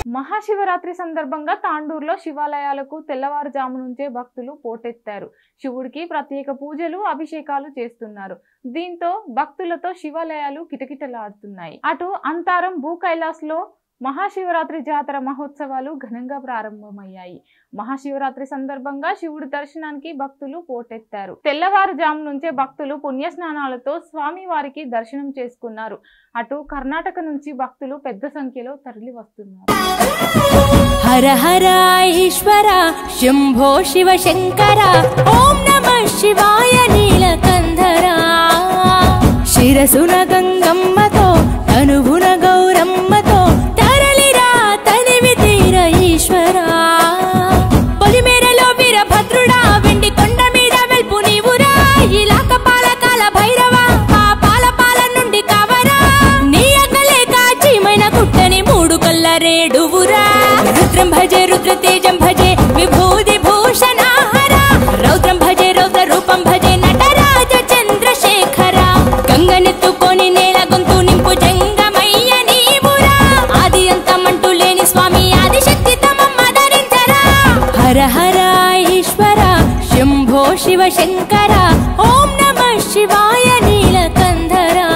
మహాశివరాత్రి సందర్భంగా తాండూరులో శివాలయాలకు తెల్లవారుజాము నుంచే భక్తులు పోటెత్తారు శివుడికి ప్రత్యేక పూజలు అభిషేకాలు చేస్తున్నారు దీంతో భక్తులతో శివాలయాలు కిటకిటలాడుతున్నాయి అటు అంతారం భూ కైలాస్లో మహాశివరాత్రి జాతర మహోత్సవాలు ఘనంగా ప్రారంభమయ్యాయి మహాశివరాత్రి సందర్భంగా శివుడి దర్శనానికి భక్తులు పోటెత్తారు తెల్లవారుజాము నుంచే భక్తులు పుణ్యస్నానాలతో స్వామి వారికి దర్శనం చేసుకున్నారు అటు కర్ణాటక నుంచి భక్తులు పెద్ద సంఖ్యలో తరలి వస్తున్నారు हर हर ईश्वर शम्भो शिव शङ्कर ॐ नमः शिवाय नीलकन्धरा शिरसुन गङ्गम्मतो तनुगुण गौरम्मतो తరలిరా తనివి తీర ఈశ్వరా పొలిమేరలో వీరభద్రుడా వెండి కొండ మీద వెల్పు నీవురా ఇలాక పాలకాల భైరవ పాపాల పాల నుండి కావరా నీ అక్కలే కాచీమైన కుట్టని మూడు కల్ల రేడువురా రుద్రం భజే రుద్ర తేజం భజే విభూది భూషణ రౌద్రం భజే రౌద్ర రూపం భజే నటరాజ చంద్రశేఖర గంగనెత్తుకొని నేల గొంతు నింపు జంగమయ్య నీవురా ఆది అంతమంటూ లేని స్వామి ఆదిశక్తి తమమ్మ ధరించరా హర హర ఈశ్వర శంభో శివ శంకర ఓం నమ శివాయ నీలకంధరా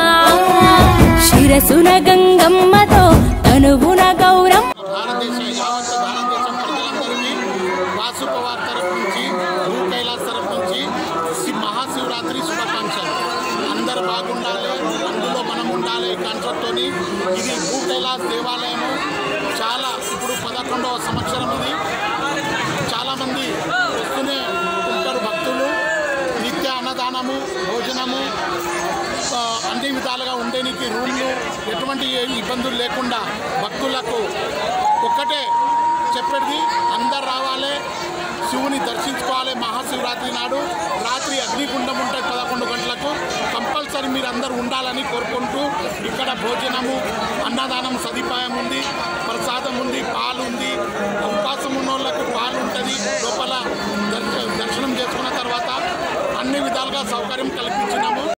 శిరసున గంగమ్మతో తనువున గౌరం భారతదేశ యావత్ భారతదేశం ప్రజలందరికీ వాసు పవార్ తరపు నుంచి భూ కైలాస్ తరపు నుంచి శి- మహాశివరాత్రి శుభాకాంక్షలు అందరు బాగుండాలి అందులో మనం ఉండాలి కాన్సెప్ట్తోని ఇది భూ కైలాస్ దేవాలయము చాలా ఇప్పుడు పదకొండవ సంవత్సరం ఇది చాలామంది వస్తూనే ఉంటారు భక్తులు నిత్య అన్నదానము భోజనము ఆ, అన్ని విధాలుగా ఉండేనికి రూమ్లు ఎటువంటి ఏ ఇబ్బందులు లేకుండా భక్తులకు ఒక్కటే చెప్పేది అందరు రావాలి శివుని దర్శించుకోవాలి మహాశివరాత్రి నాడు రాత్రి అగ్నిగుండం ఉంటుంది పదకొండు గంటలకు కంపల్సరీ మీరు అందరు ఉండాలని కోరుకుంటూ ఇక్కడ భోజనము అన్నదానం సదుపాయం ఉంది ప్రసాదం ఉంది పాలు ఉంది అవకాశం ఉన్న వాళ్ళకు పాలు ఉంటుంది లోపల దర్శ దర్శనం చేసుకున్న తర్వాత అన్ని విధాలుగా సౌకర్యం కల్పించినాము